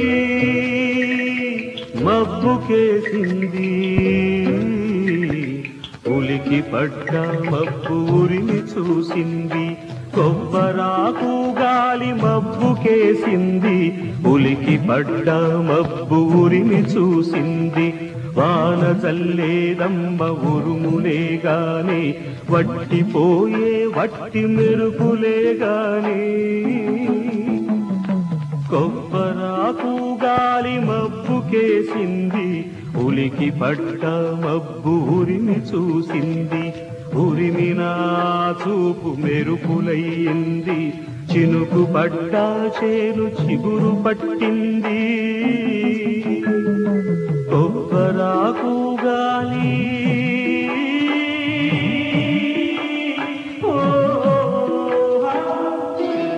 మబ్బుకేసింది ఉలికి పడ్డ మబ్బు ఉరిమి చూసింది కొబ్బరాకు గాలి మబ్బుకేసింది ఉలికి పడ్డ మబ్బు ఉరిమి చూసింది వాన చల్లేదమ్మ ఉరుములే గాని వట్టిపోయే వట్టి మెరుపులే గాని కొబ్బరాకు గాలి మబ్బుకేసింది ఉలికి పట్ట మబ్బు ఉరిమి చూసింది ఉరిమినా చూపు మెరుపులయ్యింది చినుకు పడ్డ చేను చిగురు పట్టింది కొబ్బరాకు గాలి ఓ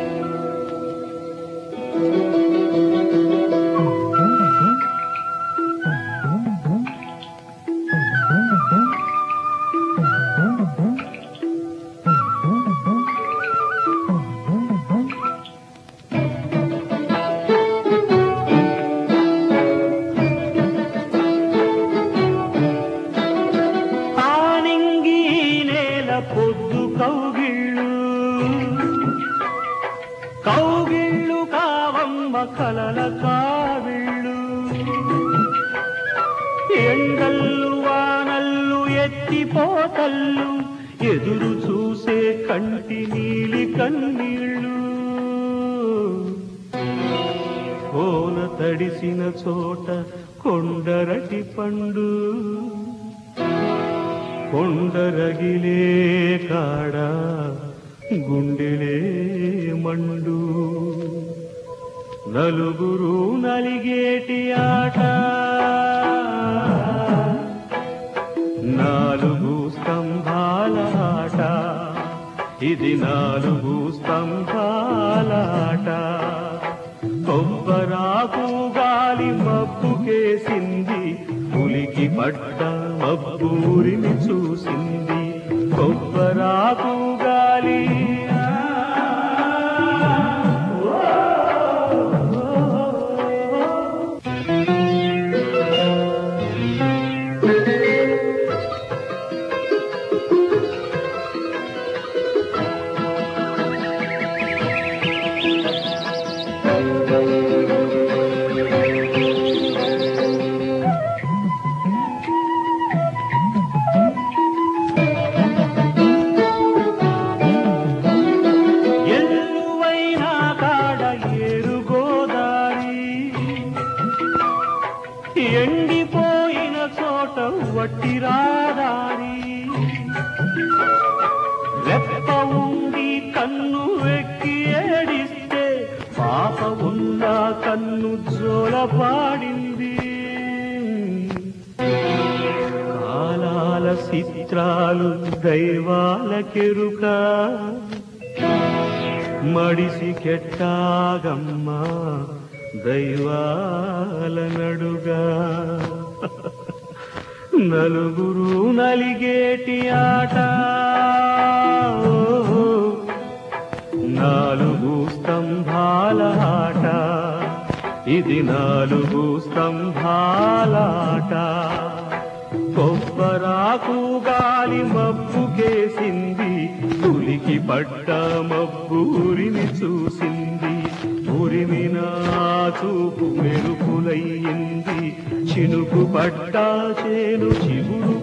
ఆనింగి నేల పొద్దు కౌగిళ్ళు కౌగిళ్ళు కావమ్మ కలల కావిళ్ళు ఎండల్లు వానల్లు ఎత్తిపోతల్లు ఎదురు చూసే కంటి నీలి కన్నీళ్ళు కోన తడిసిన చోట కొండరటి పండు కొండరగిలే కాడ గుండెలే మండు నలుగురు నలిగేటి ఆట నాలుగు స్తంభాల ఆట ఇది నాలుగు స్తంభాల ఆట కొబ్బరాకు గాలి మబ్బుకేసింది ఉలికి పడ్డ మబ్బూరిని చూసింది కొబ్బరాకు గాలి ఎల్లువైన కాడ ఏరు గోదారి ఎండిపోయిన చోట వట్టి రాదారి రెప్ప ఉండి కన్ను వెక్కి ఏడిస్తే పాప ఉన్న కన్ను జోలపాడింది కాలాల చిత్రాలు దైవాలకెరుక మడిసి కెట్టాగమ్మా దైవాల నడుగా నలుగురు నలిగేటి ఆట ఓహో, నాలుగు స్తంభాల ఆట ఇది నాలుగు స్తంభాల ఆట కొబ్బరాకు గాలి మబ్బుకేసింది ఉలికి పడ్డ మబ్బూరిని చూసింది ఉరిమిన చూపు మెరుపులయ్యింది చినుకు పడ్డ చేను చిగురు